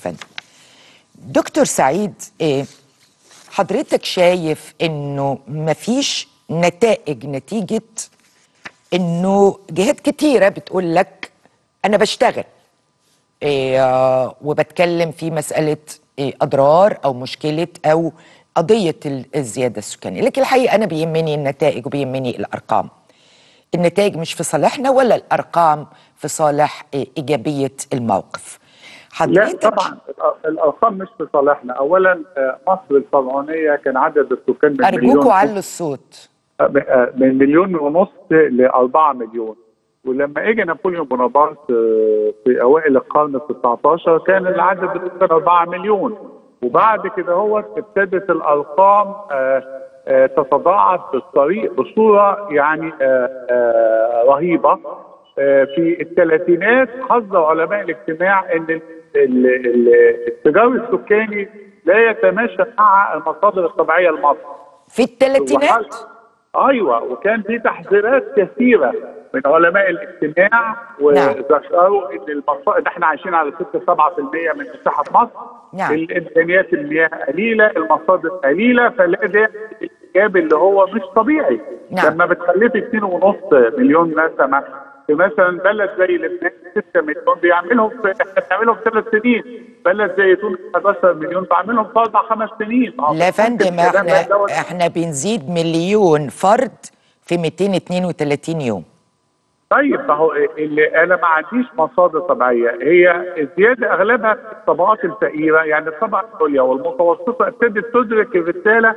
فندم دكتور سعيد إيه حضرتك شايف انه مفيش نتائج نتيجه انه جهات كتيره بتقول لك انا بشتغل إيه آه، وبتكلم في مساله إيه اضرار او مشكله او قضيه ال- الزياده السكانيه لكن الحقيقه انا بيهمني النتائج وبيهمني الارقام النتائج مش في صالحنا ولا الارقام في صالح إيه ايجابيه الموقف لا حضرتك طبعا الأ- الارقام مش في صالحنا اولا آه، مصر الفرعونيه كان عدد السكان من مليون ارجوكوا علوا الصوت آه، آه، من مليون ونص ل 4 مليون ولما اجى نابليون بونابرت آه، في اوائل القرن ال 19 كان العدد السكان 4 مليون وبعد كده هو ابتدت الارقام آه، آه، تتضاعف في الطريق بصوره يعني آه، آه، رهيبه آه، في الثلاثينات حذر علماء الاجتماع ان ال- ال- ال- التجار السكاني لا يتماشى مع المصادر الطبيعيه لمصر في الثلاثينات وحل- ايوه وكان في تحذيرات كثيره من علماء الاجتماع نعم. وذكروا ان المصائد ان احنا عايشين على 6 7% من مساحه مصر نعم. الامكانيات المياه قليله المصادر قليله فلا ده الايجاب اللي هو مش طبيعي نعم. لما بتخلفي 2.5 مليون نسمه في مثلا بلد زي لبنان 6 مليون بيعملهم في احنا بنعملهم في ثلاث سنين بلد زي تونس 11 مليون بعملهم في اربع خمس سنين لا فندم الكلام ده احنا دوت- احنا بنزيد مليون فرد في 232 يوم طيب ما هو اللي انا ما عنديش مصادر طبيعيه هي الزياده اغلبها في الطبقات الفقيره يعني الطبقه العليا والمتوسطه ابتدت تدرك الرساله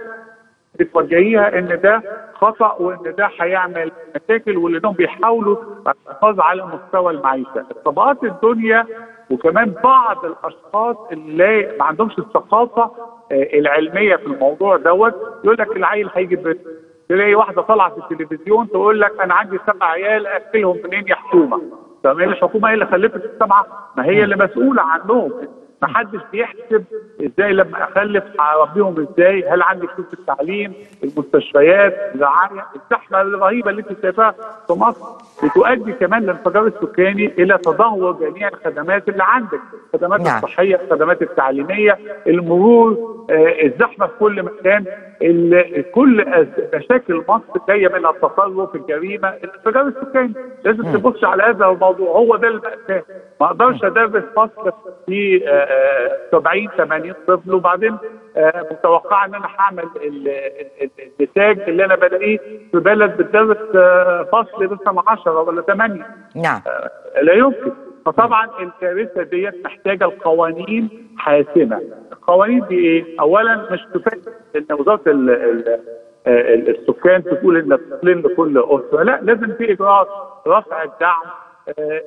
بتوجهيها ان ده خطا وان ده هيعمل مشاكل وانهم بيحاولوا الحفاظ على مستوى المعيشه الطبقات الدنيا وكمان بعض الاشخاص اللي ما عندهمش الثقافه آه، العلميه في الموضوع دوت يقول لك العيل هيجي ب- تلاقي واحده طالعه في التلفزيون تقول لك انا عندي سبع عيال اكلهم منين يا حكومه طب هي الحكومه هي اللي خلفت السبعه ما هي اللي مسؤوله عنهم ما حدش بيحسب ازاي لما اخلف هربيهم ازاي هل عندي فلوس التعليم المستشفيات الرعايه الزحمه الرهيبه اللي انت شايفاها في مصر بتؤدي كمان للانفجار السكاني الى تدهور جميع الخدمات اللي عندك الخدمات نعم. الصحيه الخدمات التعليميه المرور آه، الزحمه في كل مكان ال- كل أز- مشاكل مصر جايه من التطرف الجريمه الانفجار السكاني لازم تبص على هذا الموضوع هو ده المأساة ما اقدرش ادرس فصل في آه، آه، 70 80 طفل وبعدين آه، متوقعه ان انا هعمل ال- ال- ال- النتاج اللي انا بلاقيه في بلد بتدرس آه، فصل مثلا 10 ولا 8 نعم لا يمكن فطبعا الكارثه ديت محتاجه القوانين حاسمه القوانين دي ايه اولا مش كفايه ان وزاره ال ال ال- السكان تقول ان طفلين لكل اسره لا لازم في اجراءات رفع الدعم آه،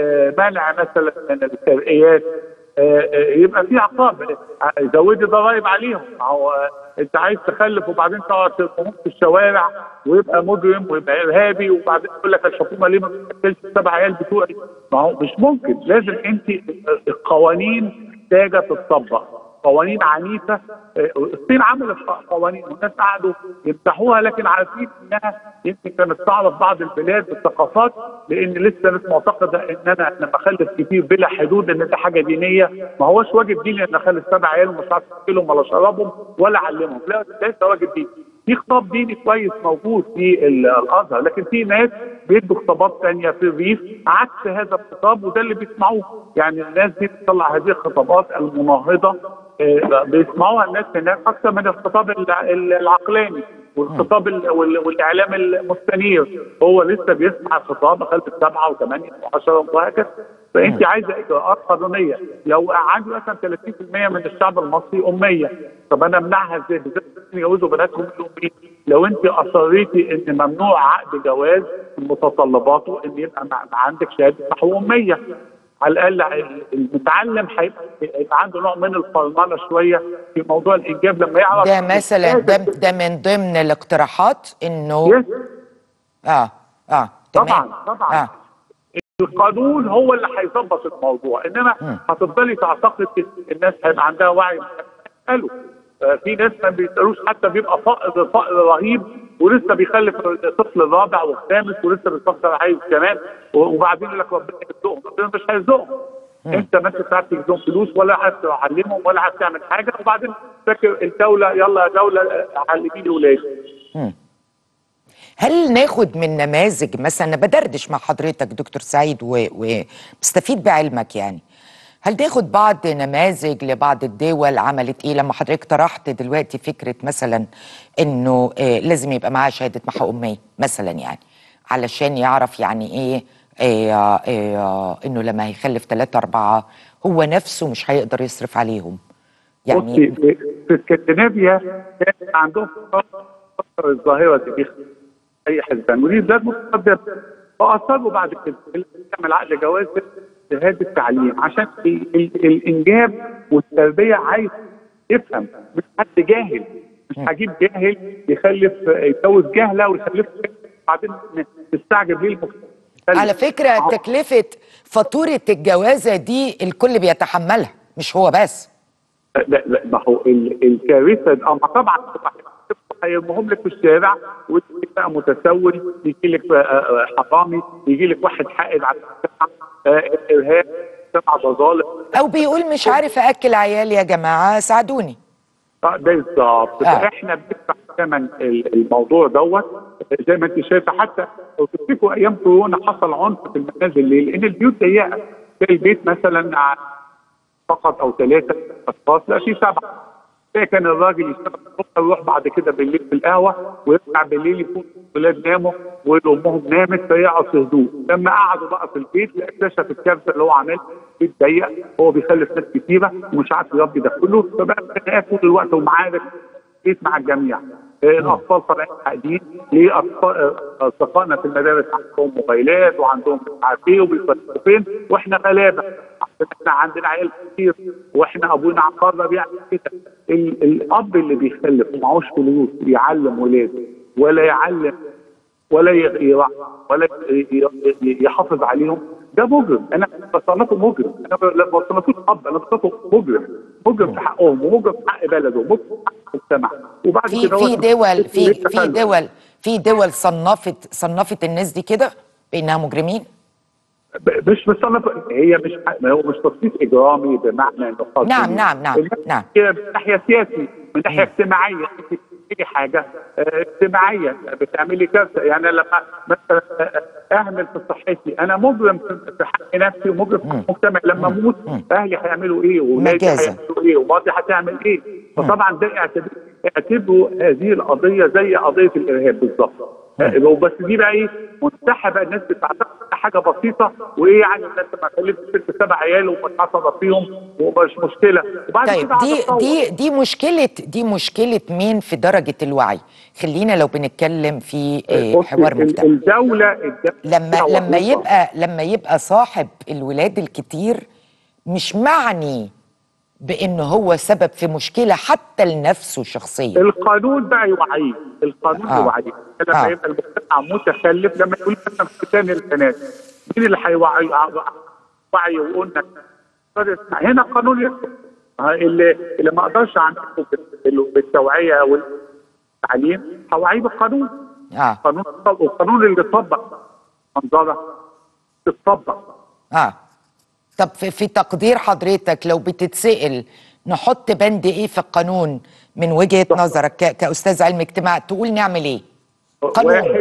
المنع مثلا من الترقيات آه، آه، يبقى في عقاب آه، زودي ضرائب عليهم ما هو آه، انت عايز تخلف وبعدين تقعد تقوم في الشوارع ويبقى مجرم ويبقى ارهابي وبعدين يقول لك الحكومه ليه ما بتقتلش السبع عيال بتوعي؟ ما هو مش ممكن لازم انت القوانين محتاجه تتطبق قوانين عنيفه آه، الصين عملت قوانين والناس قعدوا يمسحوها لكن عارفين انها يمكن كانت صعبه في بعض البلاد بالثقافات لان لسه ناس معتقده ان انا لما اخلف كتير بلا حدود ان ده حاجه دينيه ما هوش واجب ديني ان اخلف سبع عيال ومش عارف اكلهم ولا اشربهم ولا اعلمهم لا ده لسه واجب ديني في خطاب ديني كويس موجود في ال- الازهر لكن في ناس بيدوا خطابات ثانيه في الريف عكس هذا الخطاب وده اللي بيسمعوه يعني الناس دي بتطلع هذه الخطابات المناهضه آه، بيسمعوها الناس هناك اكثر من الخطاب الع- العقلاني والخطاب ال- وال- والاعلام المستنير هو لسه بيسمع الخطاب خلف سبعه وثمانيه وعشره وهكذا فانت عايزه اجراءات قانونيه لو عندي مثلا 30% من الشعب المصري اميه طب انا امنعها ازاي؟ ازاي يجوزوا بناتهم الاميه؟ لو انت اصريتي ان ممنوع عقد جواز متطلباته ان يبقى مع- مع عندك شهاده نحو اميه على الاقل المتعلم هيبقى هيبقى عنده نوع من الفرمله شويه في موضوع الانجاب لما يعرف ده مثلا ده ده من ضمن الاقتراحات انه يس اه اه تمام طبعا طبعا اه القانون هو اللي هيظبط الموضوع انما هتفضلي تعتقد ان الناس هيبقى عندها وعي قالوا في ناس ما بيسالوش حتى بيبقى فقر فقر رهيب ولسه بيخلف الطفل الرابع والخامس ولسه بيفكر عايز كمان وبعدين يقول لك ربنا يرزقهم ربنا مش هيرزقهم انت ما انت بتعرف تجيب لهم فلوس ولا عارف تعلمهم ولا عارف تعمل حاجه وبعدين فاكر الدوله يلا يا دوله علمي لي ولادي هل ناخد من نماذج مثلا انا بدردش مع حضرتك دكتور سعيد و- وبستفيد بعلمك يعني هل ناخد بعض نماذج لبعض الدول عملت ايه لما حضرتك طرحت دلوقتي فكره مثلا انه آه لازم يبقى معاه شهاده محو اميه مثلا يعني علشان يعرف يعني ايه آه آه انه لما هيخلف ثلاثة أربعة هو نفسه مش هيقدر يصرف عليهم بصي يعني في في اسكندنافيا كان عندهم فترة الظاهره دي بيخ- اي حزبان ودي بلاد متقدمه فاصروا بعد كده اللي يعمل عقد جواز شهاده تعليم عشان ال- ال- الانجاب والتربيه عايز يفهم مش حد جاهل مش هجيب جاهل يخلف يتجوز جاهله ويخلف بعدين نستعجب ليه المجتمع على فكرة تكلفة فاتورة الجوازة دي الكل بيتحملها مش هو بس لا لا ما هو ال- الكارثه دي- اما طبعا هيرموهم لك في الشارع ويجي بقى متسول يجي لك بقى، آه، حرامي يجي لك واحد حائد على المجتمع آه، ارهاب مجتمع بظالم أو بيقول مش عارف أكل عيالي يا جماعة ساعدوني آه، بالظبط آه. احنا بندفع ثمن ال- الموضوع دوت زي ما انت شايفه حتى لو تفتكروا ايام كورونا حصل عنف في المنازل ليه؟ لان البيوت ضيقه تلاقي البيت مثلا ع- فقط او ثلاثه اشخاص لا في سبعه تلاقي كان الراجل يشتغل الصبح ويروح بعد كده بالليل في القهوه ويرجع بالليل يكون الولاد ناموا وامهم نامت فيقعد في هدوء لما قعدوا بقى في البيت اكتشف الكارثه اللي هو عاملها البيت ضيق هو بيخلف ناس كتيره ومش عارف يربي ده كله فبقى خناقات طول الوقت ومعارك بيت مع الجميع آه، الاطفال طالعين حقيقيين ليه اطفال آه، اصدقائنا في المدارس عندهم موبايلات وعندهم مش عارف ايه وبيصرفوا فين واحنا غلابه عشان احنا عندنا عيال كتير واحنا ابونا عقارنا بيعمل كده ال- الاب اللي بيخلف ومعهوش فلوس يعلم ولاده ولا يعلم ولا ي- يراعي ولا ي- ي- يحافظ عليهم ده مجرم انا بصنفه مجرم انا ب- لا بصنفوش اب انا بصنفه مجرم مجرم في حقهم ومجرم في حق بلده ومجرم في حق المجتمع وبعد في كده في هو- دول في في تخلف. دول في دول صنفت صنفت الناس دي كده بانها مجرمين ب- مش بصنف هي مش ما هو مش تصنيف اجرامي بمعنى انه خاص نعم، بيه. نعم، نعم، إنما نعم. هي من ناحيه سياسي من ناحيه اجتماعيه انت بتعملي حاجه آه، اجتماعيه بتعملي كارثه يعني لما مثلا آه، اهمل في صحتي انا مجرم في- في حق نفسي ومجرم في حق المجتمع لما اموت اهلي هيعملوا ايه واولادي مجازا. هيعملوا ايه ومراتي هتعمل ايه فطبعا ده اعتبر- اعتبروا هذه القضيه زي قضيه الارهاب بالظبط آه، وبس دي بقى ايه منسحبه الناس بتعتقد حاجه بسيطه وايه يعني الناس ما خلفت ست سبع عيال ومش عصبه فيهم ومش مشكله وبعد طيب كده دي هتتطور. دي دي مشكله دي مشكله مين في درجه الوعي خلينا لو بنتكلم في آه، بصي، حوار ال- مفتوح الدوله الدولة لما فيها لما وظيفة. يبقى لما يبقى صاحب الولاد الكتير مش معني بانه هو سبب في مشكله حتى لنفسه شخصيا القانون بقى يوعيه القانون آه. يوعيه لما آه. يبقى المجتمع متخلف لما يقول مثلا ختان البنات مين اللي هيوعي وعي وقلنا هنا القانون يكتب ها اللي اللي ما اقدرش اعمله بال- بالتوعيه والتعليم هوعيه بالقانون اه قانون والقانون اللي يطبق منظره تطبق اه طب في, في تقدير حضرتك لو بتتسأل نحط بند ايه في القانون من وجهة نظرك ك- كأستاذ علم اجتماع تقول نعمل ايه؟ قانون. واحد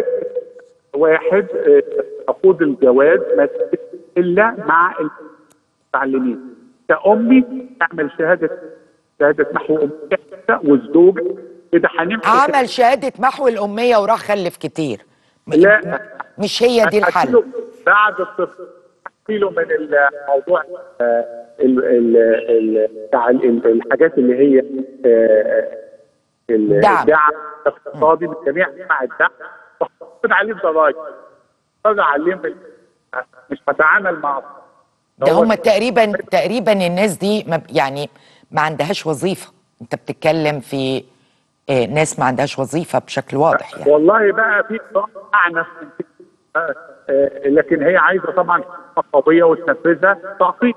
واحد آه، عقود الجواز ما تتم الا مع المتعلمين كأمي تعمل شهادة شهادة محو أمية والزوج كده هنمشي عمل شهادة محو الأمية وراح خلف كتير م- لا. م- مش هي دي الحل هديله بعد الطفل هديله من الموضوع آه، ال- ال- ال- بتاع ال- ال- الحاجات اللي هي آه، ال- دعم. الدعم الاقتصادي من جميع انواع الدعم وحطيت عليه ضرائب حطيت عليه من- مش هتعامل مع ده هو- هم تقريبا تقريبا الناس دي ما ب- يعني ما عندهاش وظيفة انت بتتكلم في آه، ناس ما عندهاش وظيفة بشكل واضح يعني والله بقى في قرار اعنف من كده. آه، آه، لكن هي عايزه طبعا قضيه وتنفذها تعقيم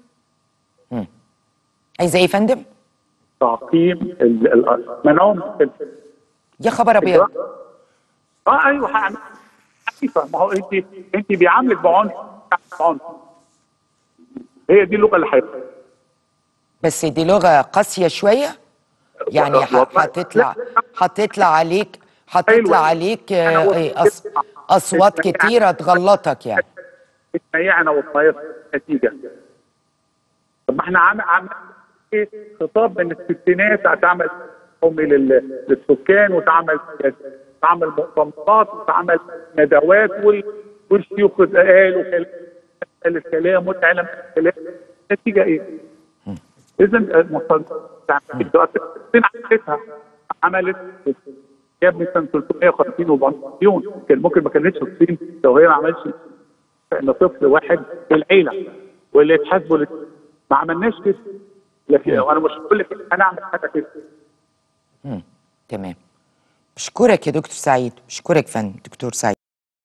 عايزة ايه يا فندم؟ تعقيم ال- ال- منعهم من يا خبر ابيض اه ايوه هعمل عنيفة. ما هو انت انت بيعاملك بعنف بعنف هي دي اللغه اللي هيبقى بس دي لغه قاسيه شويه يعني ح- والله- هتطلع لا، لا. هتطلع عليك هتطلع أيوة. عليك أنا آه، قلت آه، أص- كده. اصوات يعني- كتيره تغلطك يعني الشيعنا والطائف نتيجه طب ما احنا عم عم ايه خطاب من الستينات اتعمل قومي لل- للسكان وتعمل تعمل مؤتمرات وتعمل ندوات وال- والشيوخ قالوا كلام قال الكلام والعلم الكلام النتيجه ايه؟ اذا المصادر فين عملتها؟ عملت جاب مثلا 350 و400 مليون كان ممكن ما كانتش الصين لو هي ما عملتش ان طفل واحد في العيله واللي يتحاسبوا لل- ما عملناش كده لكن انا مش بقول لك انا اعمل حاجه كده مم. تمام بشكرك يا دكتور سعيد بشكرك فندم دكتور سعيد